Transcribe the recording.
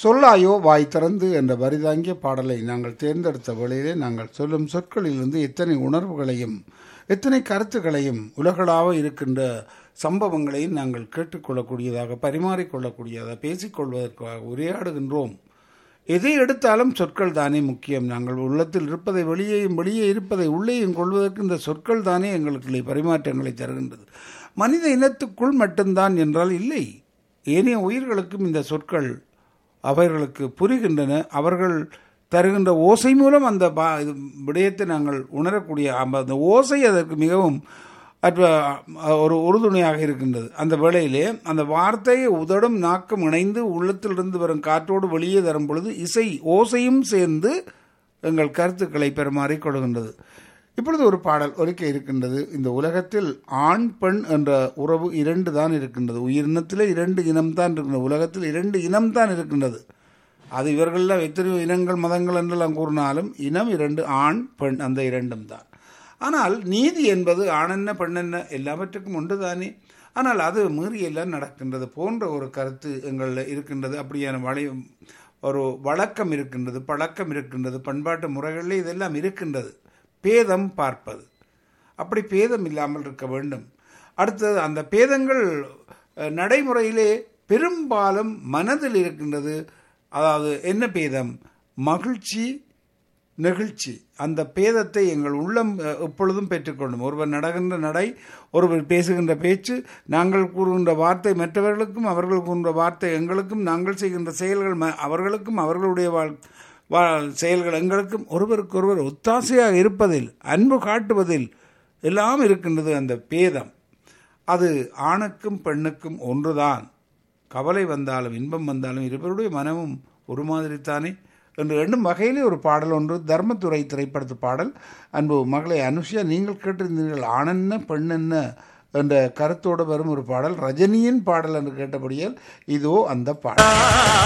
சொல்லாயோ வாய் திறந்து என்ற வரிதாங்கிய பாடலை நாங்கள் தேர்ந்தெடுத்த வேளையிலே நாங்கள் சொல்லும் சொற்களிலிருந்து எத்தனை உணர்வுகளையும் எத்தனை கருத்துக்களையும் உலகளாவ இருக்கின்ற சம்பவங்களையும் நாங்கள் கேட்டுக்கொள்ளக்கூடியதாக பரிமாறிக்கொள்ளக்கூடியதாக பேசிக்கொள்வதற்காக உரையாடுகின்றோம் எதை எடுத்தாலும் சொற்கள் தானே முக்கியம் நாங்கள் உள்ளத்தில் இருப்பதை வெளியேயும் வெளியே இருப்பதை உள்ளேயும் கொள்வதற்கு இந்த சொற்கள் தானே எங்களுக்கு பரிமாற்றங்களை தருகின்றது மனித இனத்துக்குள் மட்டும்தான் என்றால் இல்லை ஏனைய உயிர்களுக்கும் இந்த சொற்கள் அவர்களுக்கு புரிகின்றன அவர்கள் தருகின்ற ஓசை மூலம் அந்த பா இது விடயத்தை நாங்கள் உணரக்கூடிய அந்த ஓசை அதற்கு மிகவும் அற்ப ஒரு உறுதுணையாக இருக்கின்றது அந்த வேளையிலே அந்த வார்த்தையை உதடும் நாக்கம் இணைந்து உள்ளத்திலிருந்து வரும் காற்றோடு வெளியே தரும் பொழுது இசை ஓசையும் சேர்ந்து எங்கள் கருத்துக்களை பெருமாறிக் கொள்கின்றது இப்பொழுது ஒரு பாடல் ஒலிக்க இருக்கின்றது இந்த உலகத்தில் ஆண் பெண் என்ற உறவு இரண்டு தான் இருக்கின்றது உயிரினத்தில் இரண்டு இனம்தான் இருக்கின்றது உலகத்தில் இரண்டு இனம்தான் இருக்கின்றது அது இவர்களெல்லாம் எத்தனையோ இனங்கள் மதங்கள் என்றெல்லாம் கூறினாலும் இனம் இரண்டு ஆண் பெண் அந்த இரண்டும் தான் ஆனால் நீதி என்பது ஆணென்ன பெண்ணென்ன எல்லாவற்றுக்கும் உண்டு தானே ஆனால் அது மீறி எல்லாம் நடக்கின்றது போன்ற ஒரு கருத்து எங்களில் இருக்கின்றது அப்படியான வழி ஒரு வழக்கம் இருக்கின்றது பழக்கம் இருக்கின்றது பண்பாட்டு முறைகளில் இதெல்லாம் இருக்கின்றது பேதம் பார்ப்பது அப்படி பேதம் இல்லாமல் இருக்க வேண்டும் அடுத்தது அந்த பேதங்கள் நடைமுறையிலே பெரும்பாலும் மனதில் இருக்கின்றது அதாவது என்ன பேதம் மகிழ்ச்சி நெகிழ்ச்சி அந்த பேதத்தை எங்கள் உள்ளம் எப்பொழுதும் பெற்றுக்கொள்ளும் ஒருவர் நடக்கின்ற நடை ஒருவர் பேசுகின்ற பேச்சு நாங்கள் கூறுகின்ற வார்த்தை மற்றவர்களுக்கும் அவர்கள் கூறுகின்ற வார்த்தை எங்களுக்கும் நாங்கள் செய்கின்ற செயல்கள் அவர்களுக்கும் அவர்களுடைய வாழ் செயல்கள் எங்களுக்கும் ஒருவருக்கொருவர் ஒத்தாசையாக இருப்பதில் அன்பு காட்டுவதில் எல்லாம் இருக்கின்றது அந்த பேதம் அது ஆணுக்கும் பெண்ணுக்கும் ஒன்றுதான் கவலை வந்தாலும் இன்பம் வந்தாலும் இருவருடைய மனமும் ஒரு மாதிரித்தானே என்று எண்ணும் வகையிலே ஒரு பாடல் ஒன்று தர்மத்துறை திரைப்படத்து பாடல் அன்பு மகளை அனுஷியா நீங்கள் கேட்டிருந்தீர்கள் ஆணென்ன பெண்ணென்ன என்ற கருத்தோடு வரும் ஒரு பாடல் ரஜினியின் பாடல் என்று கேட்டபடியால் இதோ அந்த பாடல்